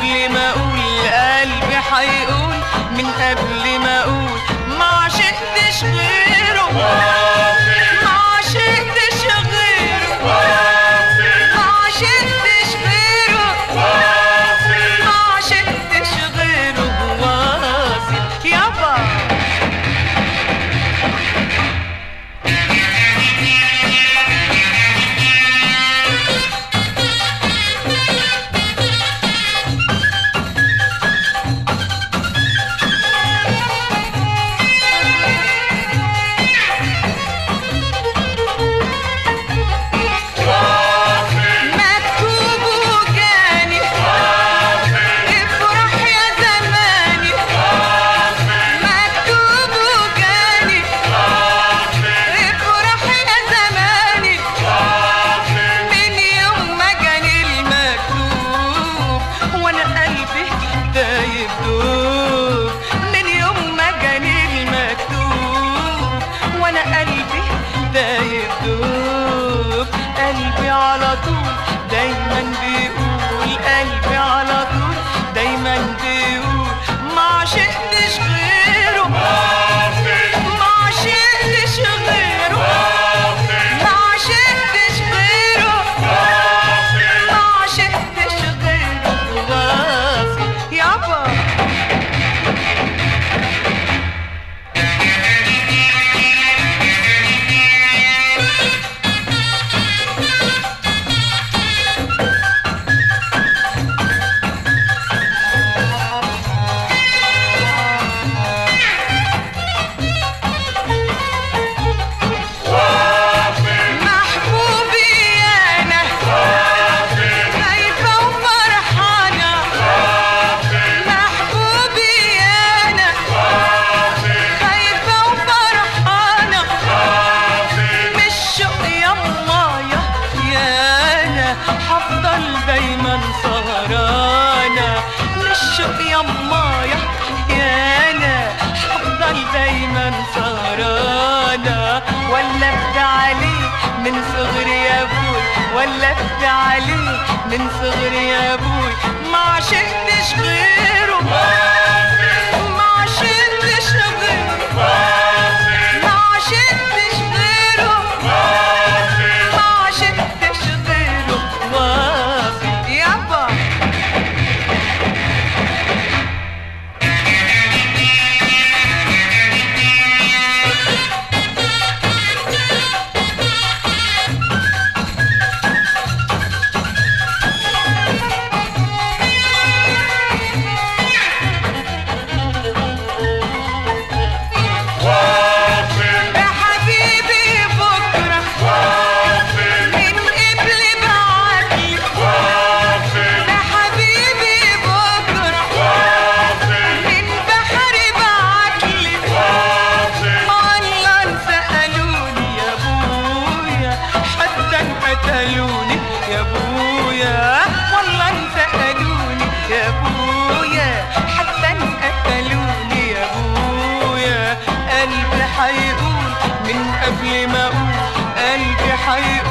قبل ما اقول قلبي هيقول من قبل ما اقول ما عشقتش غيره ما عشقتش غيره ما عشقتش غيره ما عشقتش غيره واصل يابا مكتوب وجاني افرح يا زماني مكتوب وجاني افرح يا زماني من يوم ما جاني المكتوب وانا قلبي دايب دوب من يوم ما جاني المكتوب وانا قلبي دايب دوب قلبي على طول دايما بيقول قلبي على طول دايما بيقول ما عشقتش غيره ما عشقتش غيره ما عشقتش غيره ما عشقتش غيره غافي يابا محبوبي انا خايفة وفرحانة محبوبي انا خايفة وفرحانة مش شوق يمايا يا انا هفضل دايما سهرانة مش شوق يمايا يا انا هفضل دايما سهرانة ولا ابدي عليه من صغري يا ابوي ولا ابدي عليه من صغري يا ابوي ما عشقتش غيره ما عشقتش غيره ما عشقتش غيره ما عشقتش غيره واصل يابا يا حبيبي بكرة من قبل بعتلي يا حبيبي بكرة من بحري بعتلي والله سألوني يا ابويا حتى قتلوني يا ابويا والله سألوني يا ابويا حتى قتلوني يا ابويا قلبي حيقول من قبل ما اقول قلبي حيقول